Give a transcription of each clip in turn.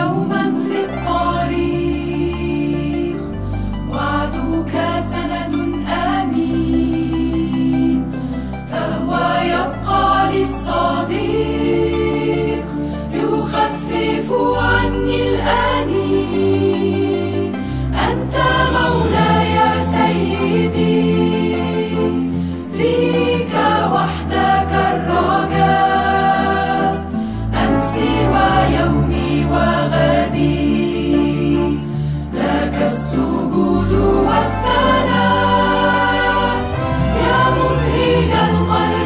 يوما في الطريق وعدك سند آمين فهو يبقى للصديق يخفف عني الأنين أنت مولاي سيدي فيك وحدك الرجاء أمسي ويومي وغدي لك السجود والثناء يا مبهج القلب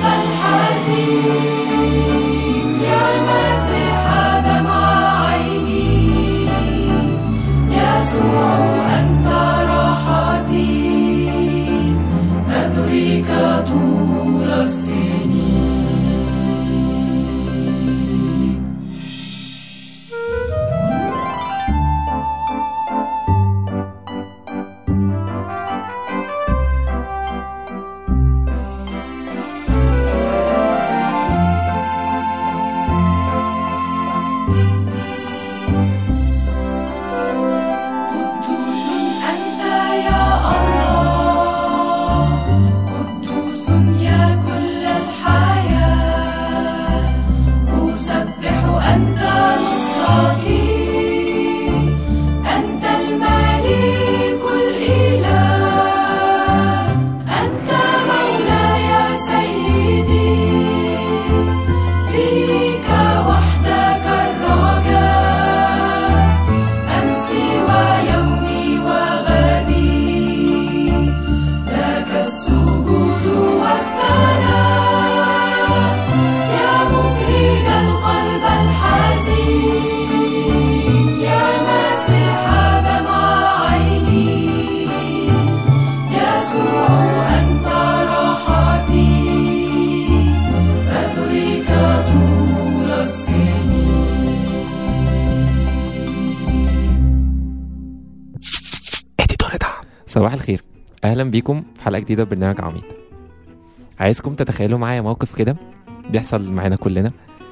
الحزين يا ماسح دمع عيني يسوع أنت راحتي أبغيك طول السنين قدوس أنت يا الله قدوس يا كل الحياة أسبح أنت نصرتي أنت الملك الإله أنت مولاي سيدي فيك وحدك الرجاء أمسي ويومي وغدي لك السجود والثناء يا مبهج القلب الحزين يا ماسح دمع عيني يسوع أنت راحتي أبغيك طول السنين صباح الخير اهلا بيكم في حلقه جديده من برنامج عميد عايزكم تتخيلوا معايا موقف كده بيحصل معانا كلنا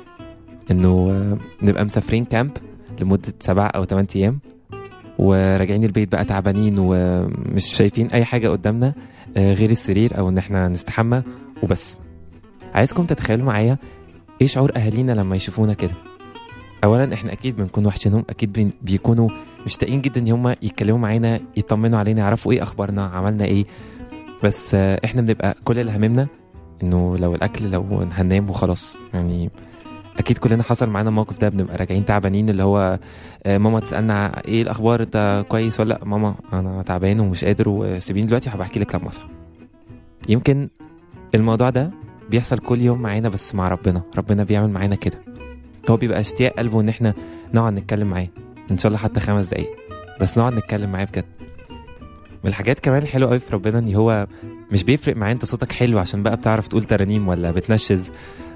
انه آه، نبقى مسافرين كامب لمده سبع او ثمان ايام وراجعين البيت بقى تعبانين ومش شايفين اي حاجه قدامنا آه، غير السرير او ان احنا نستحمى وبس عايزكم تتخيلوا معايا ايه شعور اهالينا لما يشوفونا كده اولا احنا اكيد بنكون وحشينهم اكيد بن- بيكونوا مشتاقين جدا ان هم يتكلموا معانا يطمنوا علينا يعرفوا ايه اخبارنا عملنا ايه بس آه، احنا بنبقى كل اللي هممنا انه لو الاكل لو هننام وخلاص يعني اكيد كلنا حصل معانا الموقف ده بنبقى راجعين تعبانين اللي هو آه، ماما تسالنا ع- ايه الاخبار انت كويس ولا لا ماما انا تعبان ومش قادر وسيبيني دلوقتي وهبقى احكي لك لما اصحى يمكن الموضوع ده بيحصل كل يوم معانا بس مع ربنا ربنا بيعمل معانا كده هو بيبقى اشتياق قلبه ان احنا نقعد نتكلم معاه ان شاء الله حتى خمس دقايق بس نقعد نتكلم معاه بجد من الحاجات كمان الحلوه قوي في ربنا ان هو مش بيفرق معاه انت صوتك حلو عشان بقى بتعرف تقول ترانيم ولا بتنشز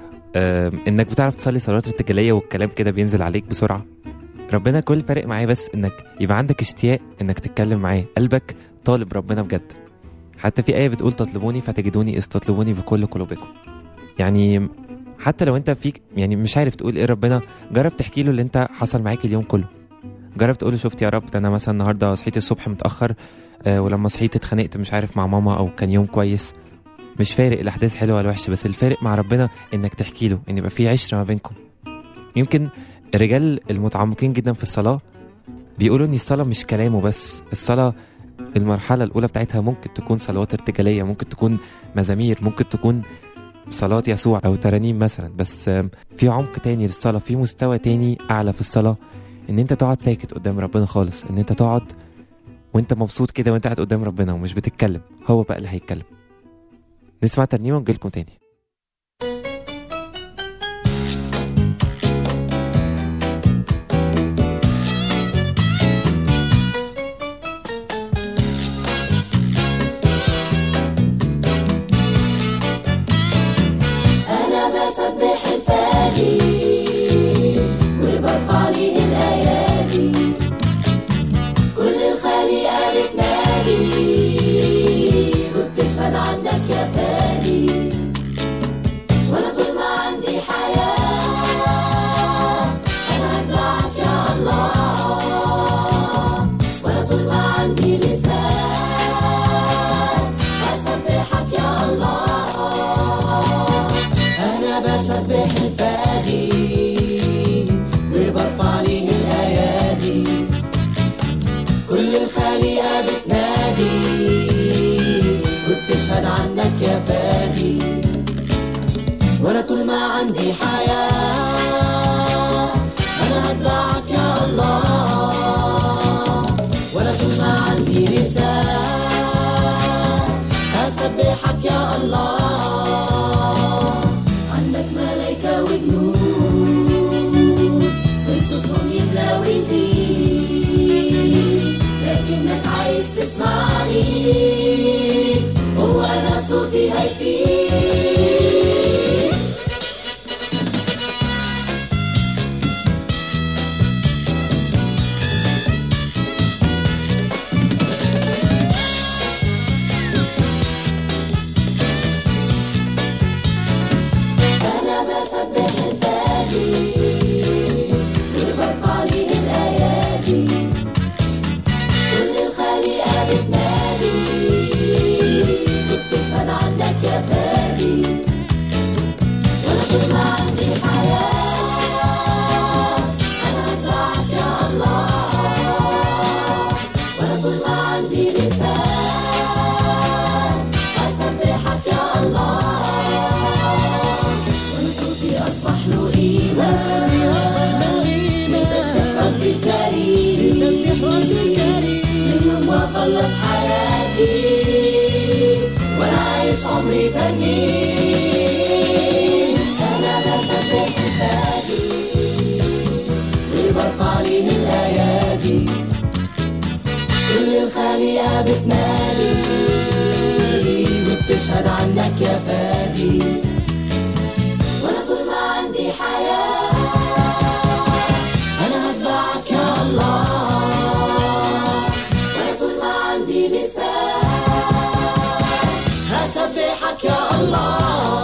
آه انك بتعرف تصلي صلاه ارتجاليه والكلام كده بينزل عليك بسرعه ربنا كل فارق معاه بس انك يبقى عندك اشتياق انك تتكلم معاه قلبك طالب ربنا بجد حتى في ايه بتقول تطلبوني فتجدوني اذ تطلبوني بكل قلوبكم يعني حتى لو انت فيك يعني مش عارف تقول ايه ربنا جرب تحكي له اللي انت حصل معاك اليوم كله جرب تقول له شفت يا رب ده انا مثلا النهارده صحيت الصبح متاخر آه ولما صحيت اتخانقت مش عارف مع ماما او كان يوم كويس مش فارق الاحداث حلوه ولا وحشه بس الفارق مع ربنا انك تحكي له ان يبقى في عشره ما بينكم يمكن الرجال المتعمقين جدا في الصلاه بيقولوا ان الصلاه مش كلامه بس الصلاه المرحله الاولى بتاعتها ممكن تكون صلوات ارتجاليه ممكن تكون مزامير ممكن تكون صلاة يسوع أو ترانيم مثلا بس آم، في عمق تاني للصلاة في مستوى تاني أعلى في الصلاة إن أنت تقعد ساكت قدام ربنا خالص إن أنت تقعد وأنت مبسوط كده وأنت قاعد قدام ربنا ومش بتتكلم هو بقى اللي هيتكلم نسمع ترنيمة ونجيلكم تاني أنا بسبح الفادي وبرفع ليه الأيادي كل الخليقة بتنادي وبتشهد عنك يا فادي عنك يا فادي ولا طول ما عندي حياة أنا هتبعك يا الله ولا طول ما عندي لسان هسبحك يا الله عندك ملايكة وجنود وصوتهم يملى ويزيد لكنك عايز تسمعني هو أنا صوتي هيفيد أنا بسبح الفادي وبرفع ليه الأيادي كل الخليقة بتنادي وبتشهد عنك يا فادي ولا طول ما عندي حياة أنا هتبعك يا الله ولا طول ما عندي لسان هسبحك يا الله وانا صوتي اصبح له قيمه بتسبح ربي الكريم من يوم ما خلص حياتي وانا عايش عمري ترنيم انا بسبح الفادي وبرفع ليه الايادي كل الخليقه بتنادي وبتشهد عنك يا فادي ولا طول ما عندي حياة أنا هتبعك يا الله ولا طول ما عندي لسان هسبحك يا الله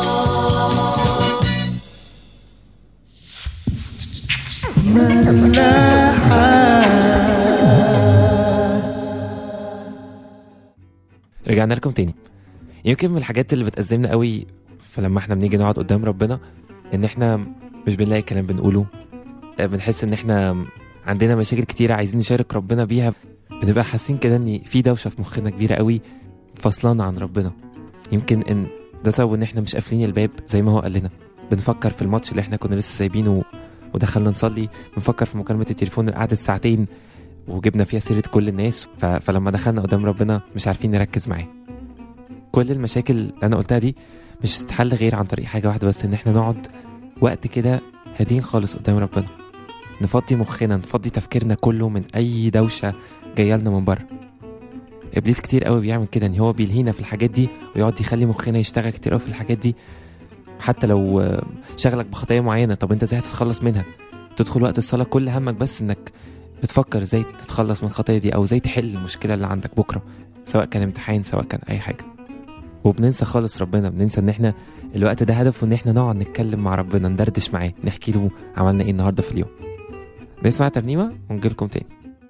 رجعنا لكم تاني يمكن من الحاجات اللي بتأزمنا قوي فلما احنا بنيجي نقعد قدام ربنا ان احنا مش بنلاقي كلام بنقوله آه، بنحس ان احنا عندنا مشاكل كتيرة عايزين نشارك ربنا بيها بنبقى حاسين كده ان في دوشة في مخنا كبيرة قوي فصلانا عن ربنا يمكن ان ده سبب ان احنا مش قافلين الباب زي ما هو قال لنا بنفكر في الماتش اللي احنا كنا لسه سايبينه ودخلنا نصلي بنفكر في مكالمة التليفون اللي قعدت ساعتين وجبنا فيها سيرة كل الناس ف... فلما دخلنا قدام ربنا مش عارفين نركز معاه كل المشاكل اللي انا قلتها دي مش هتتحل غير عن طريق حاجه واحده بس ان احنا نقعد وقت كده هادين خالص قدام ربنا نفضي مخنا نفضي تفكيرنا كله من اي دوشه جايه لنا من بره ابليس كتير قوي بيعمل كده ان هو بيلهينا في الحاجات دي ويقعد يخلي مخنا يشتغل كتير قوي في الحاجات دي حتى لو آه، شغلك بخطايا معينه طب انت ازاي هتتخلص منها تدخل وقت الصلاه كل همك بس انك بتفكر ازاي تتخلص من الخطايا دي او ازاي تحل المشكله اللي عندك بكره سواء كان امتحان سواء كان اي حاجه وبننسى خالص ربنا بننسى ان احنا الوقت ده هدفه ان احنا نقعد نتكلم مع ربنا ندردش معاه نحكي له عملنا ايه النهارده في اليوم نسمع ترنيمه ونجي لكم تاني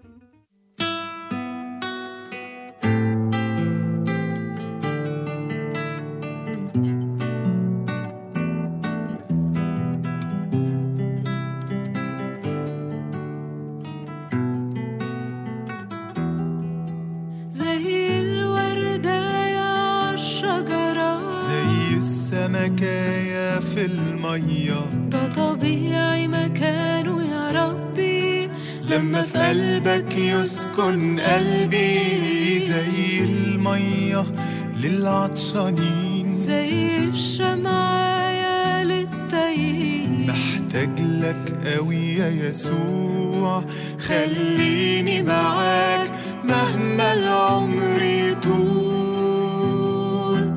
زي الوردة يا عالشجرة زي السمكاية في المية ده طبيعي مكانه يا ربي لما في قلبك يسكن قلبي زي المية للعطشانين زي الشمعة للتايهين محتاج لك قوي يا يسوع خليني معاك مهما العمر يطول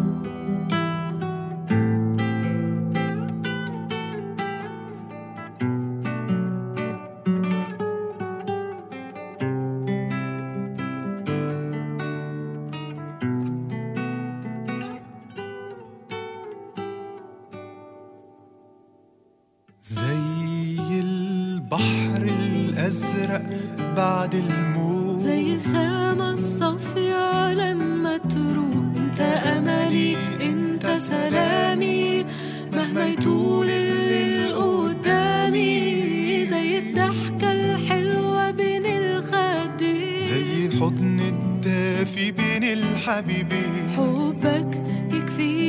زي البحر الأزرق بعد الموت زي سما الصافية لما تروح انت املي انت سلامي مهما يطول الليل قدامي زي الضحكة الحلوة بين الخدين زي حضن الدافي بين الحبيبين حبك يكفي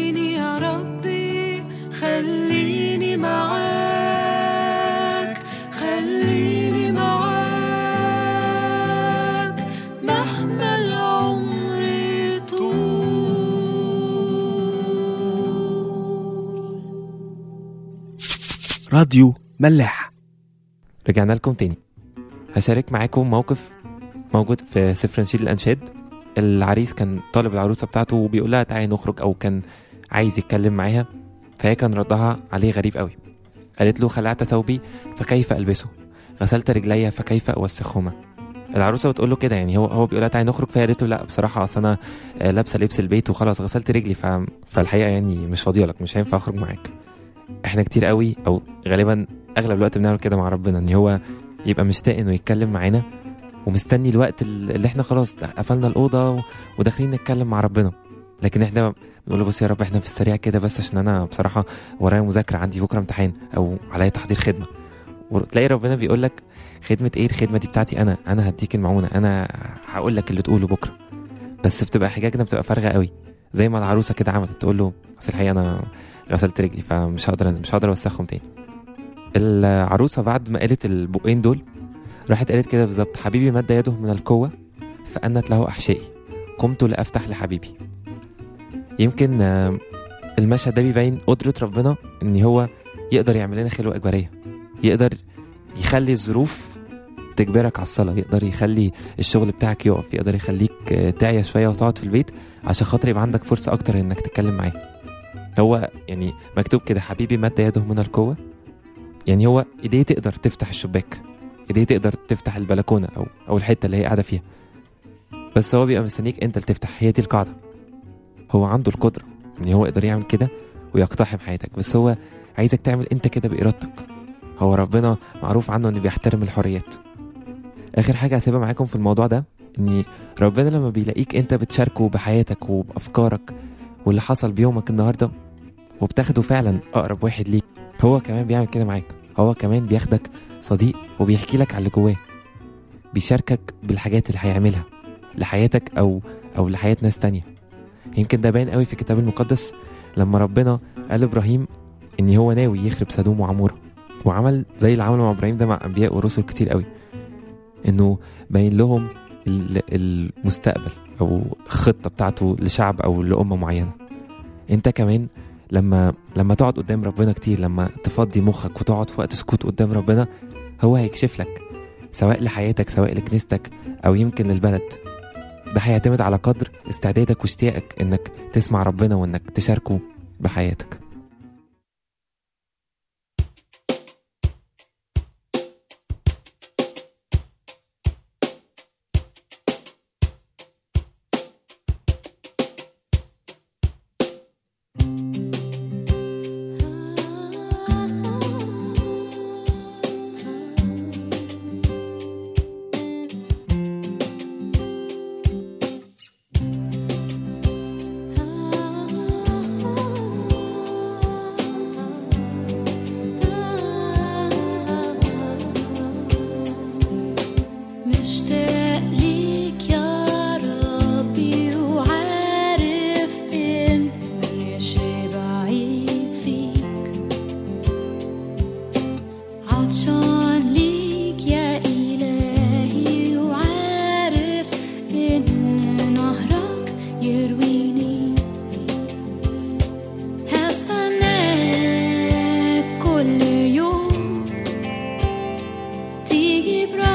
راديو ملاح رجعنا لكم تاني هشارك معاكم موقف موجود في سفر نشيد الأنشاد العريس كان طالب العروسة بتاعته وبيقول لها تعالي نخرج أو كان عايز يتكلم معاها فهي كان ردها عليه غريب قوي قالت له خلعت ثوبي فكيف ألبسه غسلت رجلي فكيف أوسخهما العروسة بتقول له كده يعني هو هو بيقول لها تعالي نخرج فهي قالت له لا بصراحة أصل أنا آه، لابسة لبس البيت وخلاص غسلت رجلي ف... فالحقيقة يعني مش فاضية لك مش هينفع أخرج معاك احنا كتير قوي او غالبا اغلب الوقت بنعمل كده مع ربنا ان هو يبقى مشتاق انه يتكلم معانا ومستني الوقت ال- اللي احنا خلاص قفلنا الاوضه و- وداخلين نتكلم مع ربنا لكن احنا بنقول له بص يا رب احنا في السريع كده بس عشان انا بصراحه ورايا مذاكره عندي بكره امتحان او عليا تحضير خدمه وتلاقي ربنا بيقول لك خدمه ايه الخدمه دي بتاعتي انا انا هديك المعونه انا هقول لك اللي تقوله بكره بس بتبقى حجاجنا بتبقى فارغه قوي زي ما العروسه كده عملت تقول له بس الحقيقه انا غسلت رجلي فمش هقدر مش هقدر اوسخهم تاني العروسه بعد ما قالت البقين دول راحت قالت كده بالظبط حبيبي مد يده من القوه فانت له احشائي قمت لافتح لحبيبي يمكن آه، المشهد ده بيبين قدره ربنا ان هو يقدر يعمل لنا خلوه اجباريه يقدر يخلي الظروف تجبرك على الصلاه يقدر يخلي الشغل بتاعك يقف يقدر يخليك آه، تعيا شويه وتقعد في البيت عشان خاطر يبقى عندك فرصه اكتر انك تتكلم معاه هو يعني مكتوب كده حبيبي مد يده من القوة يعني هو ايديه تقدر تفتح الشباك ايديه تقدر تفتح البلكونة او او الحتة اللي هي قاعدة فيها بس هو بيبقى مستنيك انت اللي تفتح هي دي القاعدة هو عنده القدرة ان هو يقدر يعمل كده ويقتحم حياتك بس هو عايزك تعمل انت كده بإرادتك هو ربنا معروف عنه انه بيحترم الحريات اخر حاجة هسيبها معاكم في الموضوع ده ان ربنا لما بيلاقيك انت بتشاركه بحياتك وبأفكارك واللي حصل بيومك النهارده وبتاخده فعلا اقرب واحد ليك هو كمان بيعمل كده معاك هو كمان بياخدك صديق وبيحكي لك على اللي جواه بيشاركك بالحاجات اللي هيعملها لحياتك او او لحياه ناس تانية يمكن ده باين قوي في الكتاب المقدس لما ربنا قال لابراهيم ان هو ناوي يخرب سدوم وعموره وعمل زي اللي عمله مع ابراهيم ده مع انبياء ورسل كتير قوي انه باين لهم ال- المستقبل او الخطه بتاعته لشعب او لامه معينه انت كمان لما لما تقعد قدام ربنا كتير لما تفضي مخك وتقعد في وقت سكوت قدام ربنا هو هيكشف لك سواء لحياتك سواء لكنيستك او يمكن للبلد ده هيعتمد على قدر استعدادك واشتياقك انك تسمع ربنا وانك تشاركه بحياتك مشتاق ليك يا ربي وعارف إني شبعي فيك عطشان ليك يا إلهي وعارف إن نهرك يرويني هستناك كل يوم تيجي براحتك